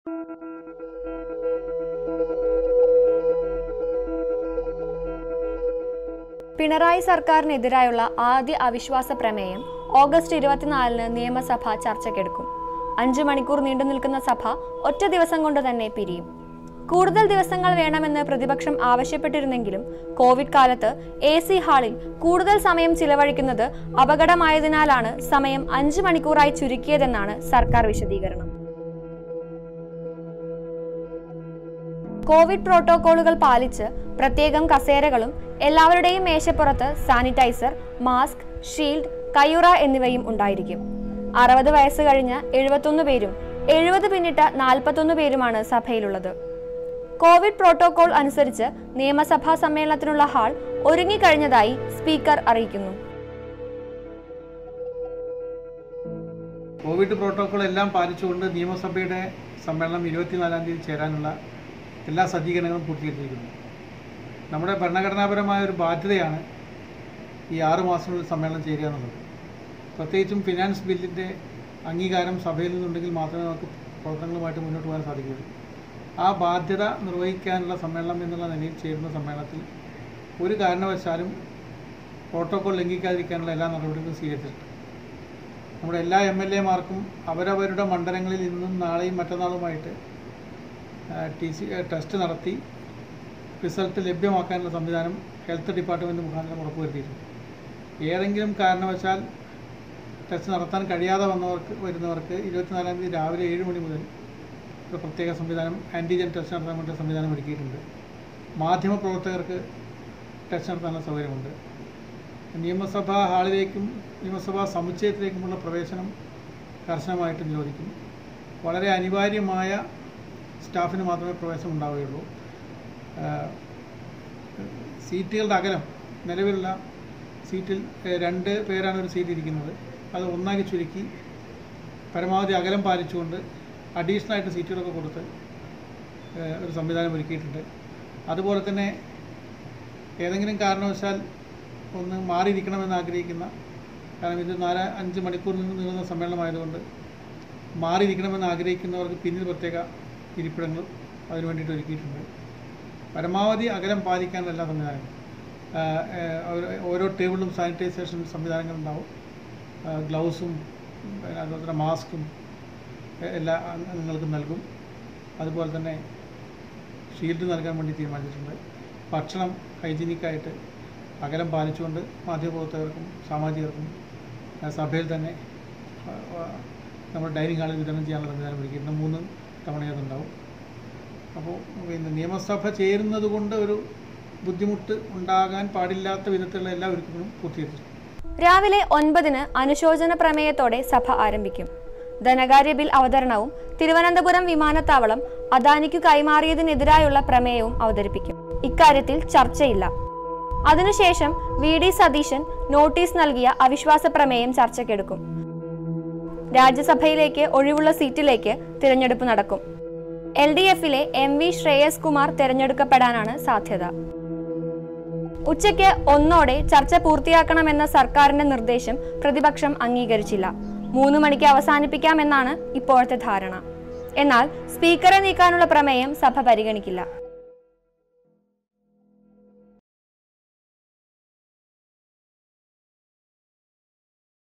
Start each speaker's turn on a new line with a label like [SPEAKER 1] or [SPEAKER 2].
[SPEAKER 1] പിണറായി സർക്കാരിനെതിരായുള്ള ആദ്യ അവിശ്വാസ പ്രമേയം ഓഗസ്റ്റ് ഇരുപത്തിനാലിന് നിയമസഭ ചർച്ചയ്ക്കെടുക്കും അഞ്ചു മണിക്കൂർ നീണ്ടു നിൽക്കുന്ന സഭ ഒറ്റ ദിവസം കൊണ്ട് തന്നെ പിരിയും കൂടുതൽ ദിവസങ്ങൾ വേണമെന്ന് പ്രതിപക്ഷം ആവശ്യപ്പെട്ടിരുന്നെങ്കിലും കോവിഡ് കാലത്ത് എ സി ഹാളിൽ കൂടുതൽ സമയം ചിലവഴിക്കുന്നത് അപകടമായതിനാലാണ് സമയം അഞ്ചു മണിക്കൂറായി ചുരുക്കിയതെന്നാണ് സർക്കാർ വിശദീകരണം കോവിഡ് പ്രോട്ടോകോളുകൾ പാലിച്ച് പ്രത്യേകം കസേരകളും എല്ലാവരുടെയും മേശപ്പുറത്ത് സാനിറ്റൈസർ മാസ്ക് ഷീൽഡ് കയ്യുറ എന്നിവയും ഉണ്ടായിരിക്കും അറുപത് വയസ്സ് കഴിഞ്ഞ എഴുപത്തൊന്ന് പേരും എഴുപത് പിന്നിട്ട നാൽപ്പത്തൊന്ന് പേരുമാണ് സഭയിലുള്ളത് കോവിഡ് പ്രോട്ടോകോൾ അനുസരിച്ച് നിയമസഭാ സമ്മേളനത്തിനുള്ള ഹാൾ ഒരുങ്ങിക്കഴിഞ്ഞതായി സ്പീക്കർ അറിയിക്കുന്നു
[SPEAKER 2] കോവിഡ് പ്രോട്ടോക്കോൾ എല്ലാം പാലിച്ചുകൊണ്ട് നിയമസഭയുടെ സമ്മേളനം ഇരുപത്തിനാലാം തീയതി ചേരാനുള്ള എല്ലാ സജ്ജീകരണങ്ങളും പൂർത്തീകരിച്ചിരിക്കുന്നു നമ്മുടെ ഭരണഘടനാപരമായ ഒരു ബാധ്യതയാണ് ഈ ആറ് മാസത്തിനുള്ളിൽ സമ്മേളനം ചേരുക എന്നുള്ളത് പ്രത്യേകിച്ചും ഫിനാൻസ് ബില്ലിൻ്റെ അംഗീകാരം സഭയിൽ നിന്നുണ്ടെങ്കിൽ മാത്രമേ നമുക്ക് പ്രവർത്തനങ്ങളുമായിട്ട് മുന്നോട്ട് പോകാൻ സാധിക്കുകയുള്ളൂ ആ ബാധ്യത നിർവഹിക്കാനുള്ള സമ്മേളനം എന്നുള്ള നിലയിൽ ചേരുന്ന സമ്മേളനത്തിൽ ഒരു കാരണവശാലും പ്രോട്ടോകോൾ ലംഘിക്കാതിരിക്കാനുള്ള എല്ലാ നടപടികളും സ്വീകരിച്ചിട്ടുണ്ട് നമ്മുടെ എല്ലാ എം എൽ എമാർക്കും അവരവരുടെ മണ്ഡലങ്ങളിൽ ഇന്നും നാളെയും മറ്റന്നാളുമായിട്ട് ടി സി ടെസ്റ്റ് നടത്തി റിസൾട്ട് ലഭ്യമാക്കാനുള്ള സംവിധാനം ഹെൽത്ത് ഡിപ്പാർട്ട്മെൻറ്റ് മുഖാന്തരം ഉറപ്പുവരുത്തിയിട്ടുണ്ട് ഏതെങ്കിലും കാരണവശാൽ ടെസ്റ്റ് നടത്താൻ കഴിയാതെ വന്നവർക്ക് വരുന്നവർക്ക് ഇരുപത്തിനാലാം തീയതി രാവിലെ ഏഴ് മണി മുതൽ ഒരു പ്രത്യേക സംവിധാനം ആൻറ്റിജൻ ടെസ്റ്റ് നടത്താൻ വേണ്ടി സംവിധാനം ഒരുക്കിയിട്ടുണ്ട് മാധ്യമപ്രവർത്തകർക്ക് ടെസ്റ്റ് നടത്താനുള്ള സൗകര്യമുണ്ട് നിയമസഭാ ഹാളിലേക്കും നിയമസഭാ സമുച്ചയത്തിലേക്കുമുള്ള പ്രവേശനം കർശനമായിട്ട് നിരോധിക്കും വളരെ അനിവാര്യമായ സ്റ്റാഫിന് മാത്രമേ പ്രവേശനം ഉണ്ടാവുകയുള്ളൂ ആഹ് സീറ്റുകളുടെ അകലം നിലവിലുള്ള സീറ്റിൽ ഏഹ്, രണ്ട് പേരാണ് ഒരു സീറ്റ് ഇരിക്കുന്നത് അത് ഒന്നാക്കി ചുരുക്കി പരമാവധി അകലം പാലിച്ചുകൊണ്ട് അഡീഷണൽ ആയിട്ട് സീറ്റുകളൊക്കെ കൊടുത്ത് ഏഹ്, ഒരു സംവിധാനം ഒരുക്കിയിട്ടുണ്ട് അതുപോലെ തന്നെ ഏതെങ്കിലും കാരണവശാൽ ഒന്ന് മാറിയിരിക്കണമെന്ന് ആഗ്രഹിക്കുന്ന കാരണം ഇത് നാല് അഞ്ച് മണിക്കൂർ നിന്ന് നീളുന്ന സമ്മേളനമായതുകൊണ്ട് മാറിയിരിക്കണമെന്ന് ആഗ്രഹിക്കുന്നവർക്ക് പിന്നിൽ പ്രത്യേക ഇരിപ്പിടങ്ങൾ അതിന് വേണ്ടിയിട്ട് ഒരുക്കിയിട്ടുണ്ട് പരമാവധി അകലം പാലിക്കാനുള്ള എല്ലാ സംവിധാനങ്ങളും ആഹ് ഏഹ് ഓരോ- ഓരോ ടേബിളിലും സാനിറ്റൈസേഷൻ സംവിധാനങ്ങളുണ്ടാവും ആഹ് ഗ്ലൗസും പിന്നെ അതുപോലെ തന്നെ മാസ്കും എ- എല്ലാ അംഗങ്ങൾക്കും നൽകും അതുപോലെ തന്നെ ഷീൽഡ് നൽകാൻ വേണ്ടി തീരുമാനിച്ചിട്ടുണ്ട് ഭക്ഷണം ഹൈജീനിക്കായിട്ട് അകലം പാലിച്ചുകൊണ്ട് മാധ്യമപ്രവർത്തകർക്കും സാമാജികർക്കും ആ, സഭയിൽ തന്നെ ആ, ആ, നമ്മുടെ ഡൈനിങ് ഹാളിൽ വിതരണം ചെയ്യാനുള്ള സംവിധാനം ഒരുക്കിയിട്ടുണ്ട് മൂന്ന് തവണ അതുണ്ടാവും അപ്പോൾ പിന്നെ നിയമസഭ ചേരുന്നത് കൊണ്ട് ഒരു ബുദ്ധിമുട്ട് ഉണ്ടാകാൻ പാടില്ലാത്ത വിധത്തിലുള്ള എല്ലാ ഒരുക്കങ്ങളും പൂർത്തീകരിച്ചു
[SPEAKER 1] രാവിലെ ഒൻപതിന് അനുശോചന പ്രമേയത്തോടെ സഭ ആരംഭിക്കും ധനകാര്യ ബിൽ അവതരണവും തിരുവനന്തപുരം വിമാനത്താവളം അദാനിക്കു കൈമാറിയതിനെതിരായുള്ള പ്രമേയവും അവതരിപ്പിക്കും ഇക്കാര്യത്തിൽ ചർച്ചയില്ല അതിനുശേഷം വി ഡി സതീശൻ നോട്ടീസ് നൽകിയ അവിശ്വാസ പ്രമേയം ചർച്ചയ്ക്കെടുക്കും രാജ്യസഭയിലേക്ക് ഒഴിവുള്ള സീറ്റിലേക്ക് തിരഞ്ഞെടുപ്പ് നടക്കും എൽ ഡി എഫിലെ എം വി ശ്രേയസ് കുമാർ തിരഞ്ഞെടുക്കപ്പെടാനാണ് സാധ്യത ഉച്ചയ്ക്ക് ഒന്നോടെ ചർച്ച പൂർത്തിയാക്കണമെന്ന സർക്കാരിന്റെ നിർദ്ദേശം പ്രതിപക്ഷം അംഗീകരിച്ചില്ല മൂന്ന് മണിക്ക് അവസാനിപ്പിക്കാമെന്നാണ് ഇപ്പോഴത്തെ ധാരണ എന്നാൽ സ്പീക്കറെ നീക്കാനുള്ള പ്രമേയം സഭ പരിഗണിക്കില്ല